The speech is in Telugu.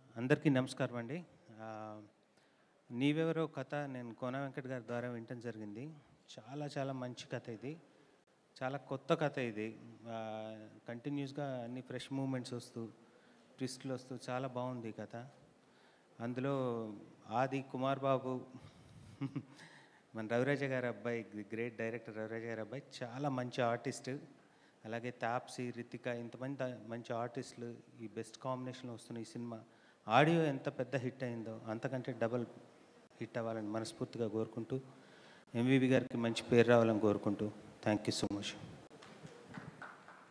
అందరికీ నమస్కారం అండి ఆ, నీవెవరో కథ నేను కోన వెంకట్ గారి ద్వారా వినటం జరిగింది చాలా చాలా మంచి కథ ఇది చాలా కొత్త కథ ఇది కంటిన్యూస్గా అన్ని ఫ్రెష్ మూమెంట్స్ వస్తూ ట్విస్ట్లు వస్తూ చాలా బాగుంది ఈ కథ అందులో ఆది కుమార్ బాబు మన రవిరాజ గారి అబ్బాయి గ్రేట్ డైరెక్టర్ రవిరాజ గారి అబ్బాయి చాలా మంచి ఆర్టిస్ట్ అలాగే తాప్సీ రితిక ఇంతమంది ద- మంచి ఆర్టిస్టులు ఈ బెస్ట్ కాంబినేషన్లో వస్తున్న ఈ సినిమా ఆడియో ఎంత పెద్ద హిట్ అయిందో అంతకంటే డబల్ హిట్ అవ్వాలని మనస్ఫూర్తిగా కోరుకుంటూ ఎంవివి గారికి మంచి పేరు రావాలని కోరుకుంటూ థ్యాంక్ యూ సో మచ్